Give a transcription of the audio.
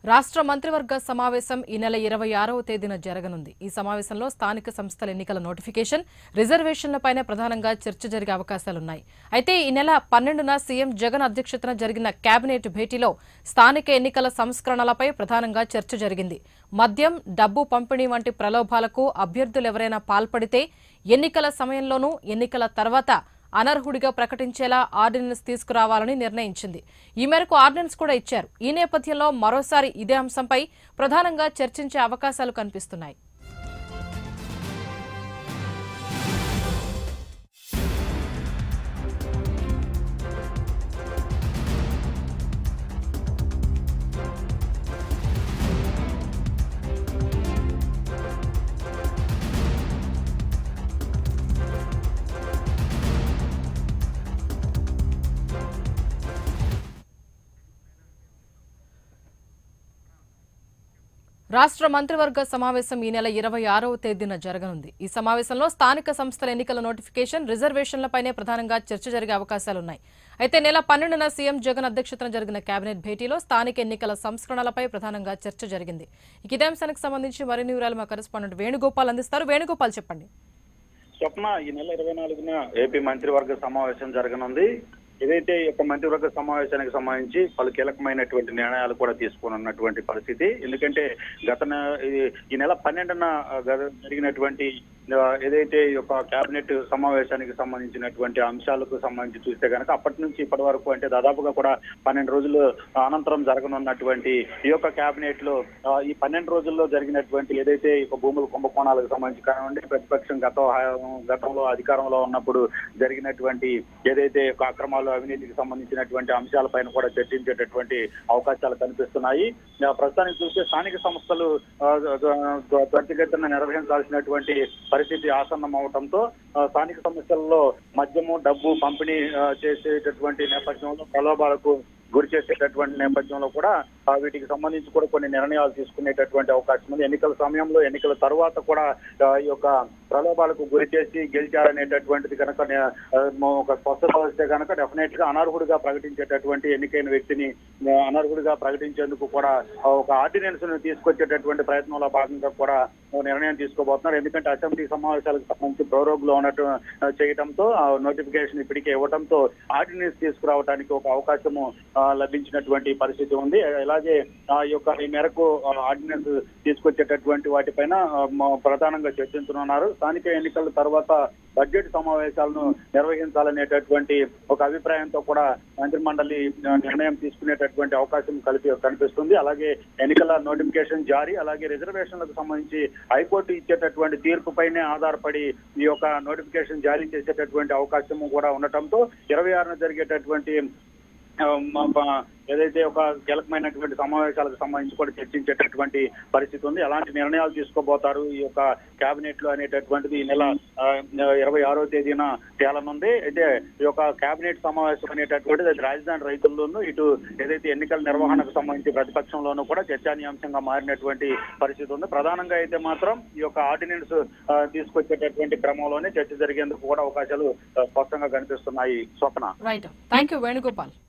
రాష్ట్ర మంత్రివర్గ సమావేశం ఈ నెల ఇరవై ఆరవ తేదీన జరగనుంది ఈ సమావేశంలో స్థానిక సంస్థల ఎన్నికల నోటిఫికేషన్ రిజర్వేషన్లపైనే ప్రధానంగా చర్చ జరిగే అవకాశాలున్నాయి అయితే ఈ నెల పన్నెండున సీఎం జగన్ అధ్యక్షతన జరిగిన కేబినెట్ భేటీలో స్థానిక ఎన్నికల సంస్కరణలపై ప్రధానంగా చర్చ జరిగింది మద్యం డబ్బు పంపిణీ వంటి ప్రలోభాలకు అభ్యర్థులు ఎవరైనా పాల్పడితే ఎన్నికల సమయంలోనూ ఎన్నికల తర్వాత అనర్హుడిగా ప్రకటించేలా ఆర్డినెన్స్ తీసుకురావాలని నిర్ణయించింది ఈ మేరకు ఆర్డినెన్స్ కూడా ఇచ్చారు ఈ నేపథ్యంలో మరోసారి ఇదే అంశంపై ప్రధానంగా చర్చించే అవకాశాలు కనిపిస్తున్నాయి రాష్ట్ర మంత్రివర్గ సమావేశం ఈ నెల ఇరవై ఆరవ తేదీన జరగనుంది ఈ సమావేశంలో స్థానిక సంస్థల ఎన్నికల నోటిఫికేషన్ రిజర్వేషన్లపైనే ప్రధానంగా చర్చ జరిగే అవకాశాలున్నాయి అయితే నెల పన్నెండున సీఎం జగన్ అధ్యక్షతన జరిగిన కేబినెట్ భేటీలో స్థానిక ఎన్నికల సంస్కరణలపై ప్రధానంగా చర్చ జరిగింది ఇక ఇదే అంశానికి సంబంధించి మరిన్ని వివరాలు మా కరెస్పాండెంట్ వేణుగోపాల్ అందిస్తారు వేణుగోపాల్ చెప్పండి స్వప్న ఈ నెల ఇరవై నాలుగున ఏపీ మంత్రివర్గ సమావేశం జరగనుంది ఏదైతే ఈ యొక్క మంత్రివర్గ సమావేశానికి సంబంధించి పలు కీలకమైనటువంటి నిర్ణయాలు కూడా తీసుకున్నటువంటి పరిస్థితి ఎందుకంటే గత నె- ఈ- ఈ నెల పన్నెండున ఆ, గ- జరిగినటువంటి ఆ, ఏదైతే ఈ యొక్క కేబినెట్ సమావేశానికి సంబంధించినటువంటి అంశాలకు సంబంధించి చూస్తే కనుక అప్పటి నుంచి ఇప్పటి వరకు అంటే దాదాపుగా కూడా పన్నెండు రోజులు అనంతరం జరగనున్నటువంటి ఈ యొక్క కేబినెట్ లో ఆ, ఈ పన్నెండు రోజుల్లో జరిగినటువంటి ఏదైతే ఈ యొక్క భూముల కుంభకోణాలకు సంబంధించి కానివ్వండి ప్రతిపక్షం గత గతంలో అధికారంలో ఉన్నప్పుడు జరిగినటువంటి ఏదైతే ఒక అక్రమాలు అవినీతికి సంబంధించినటువంటి అంశాలపైన కూడా చర్చించేటటువంటి అవకాశాలు కనిపిస్తున్నాయి ఆ, ప్రస్తుతానికి చూస్తే స్థానిక సంస్థలు ఆ, త్వ- త్వరితగతిన నిర్వహించాల్సినటువంటి పరిస్థితి ఆసన్నం అవడంతో ఆ, స్థానిక సమస్యల్లో మద్యము డబ్బు పంపిణీ ఆ, చేసేటటువంటి నేపథ్యంలో ప్రలోభాలకు గురి చేసేటటువంటి నేపథ్యంలో కూడా ఆ, వీటికి సంబంధించి కూడా కొన్ని నిర్ణయాలు తీసుకునేటటువంటి అవకాశం ఉంది ఎన్నికల సమయంలో ఎన్నికల తర్వాత కూడా ఆ, ఈ యొక్క ప్రలోభాలకు గురి చేసి గెలిచారనేటటువంటిది కనుక నే- ఆ, మ- ఒక స్పష్టత వస్తే కనుక డెఫినెట్ గా అనర్హుడిగా ప్రకటించేటటువంటి ఎన్నికైన వ్యక్తిని ఆ, అనర్హుడిగా ప్రకటించేందుకు కూడా ఆ, ఒక ఆర్డినెన్స్ ను తీసుకొచ్చేటటువంటి ప్రయత్నంలో భాగంగా కూడా ఓ నిర్ణయం తీసుకోబోతున్నారు ఎందుకంటే అసెంబ్లీ సమావేశాలకు సంబంధించి ప్రోరోగ్ లో ఉన్నట్టు ఆ, చేయడంతో ఆ నోటిఫికేషన్ ఇప్పటికే ఇవ్వడంతో ఆర్డినెన్స్ తీసుకురావడానికి ఒక అవకాశము ఆ, లభించినటువంటి పరిస్థితి ఉంది అలాగే ఆ యొక్క ఈ మేరకు ఆ, ఆర్డినెన్స్ తీసుకొచ్చేటటువంటి వాటిపైన ఆ, మ- ప్రధానంగా చర్చించనున్నారు స్థానిక ఎన్నికల తర్వాత బడ్జెట్ సమావేశాలను నిర్వహించాలనేటటువంటి ఒక అభిప్రాయంతో కూడా మంత్రిమండలి ఆ, నిర్ణయం తీసుకునేటటువంటి అవకాశం కలిపి కనిపిస్తుంది అలాగే ఎన్నికల నోటిఫికేషన్ జారీ అలాగే రిజర్వేషన్లకు సంబంధించి హైకోర్టు ఇచ్చేటటువంటి తీర్పుపైనే ఆధారపడి ఈ యొక్క నోటిఫికేషన్ జారీ చేసేటటువంటి అవకాశం కూడా ఉండటంతో ఇరవై ఆరున జరిగేటటువంటి ఆ, మ- మ- ఏదైతే ఒక కీలకమైనటువంటి సమావేశాలకు సంబంధించి కూడా చర్చించేటటువంటి పరిస్థితి ఉంది ఎలాంటి నిర్ణయాలు తీసుకోబోతారు ఈ యొక్క కేబినెట్ లో అనేటటువంటిది ఈ నెల ఆ, ఇరవై ఆరో తేదీన తేలనుంది అయితే ఈ యొక్క కేబినెట్ సమావేశం అనేటటువంటిది అది రాజధాని రైతుల్లోనూ ఇటు ఏదైతే ఎన్నికల నిర్వహణకు సంబంధించి ప్రతిపక్షంలోనూ కూడా చర్చానీయాంశంగా మారినటువంటి పరిస్థితి ఉంది ప్రధానంగా అయితే మాత్రం ఈ యొక్క ఆర్డినెన్స్ ఆ, తీసుకొచ్చేటటువంటి క్రమంలోనే చర్చ జరిగేందుకు కూడా అవకాశాలు ఆ, స్పష్టంగా కనిపిస్తున్నాయి Swapna right thank you Venugopal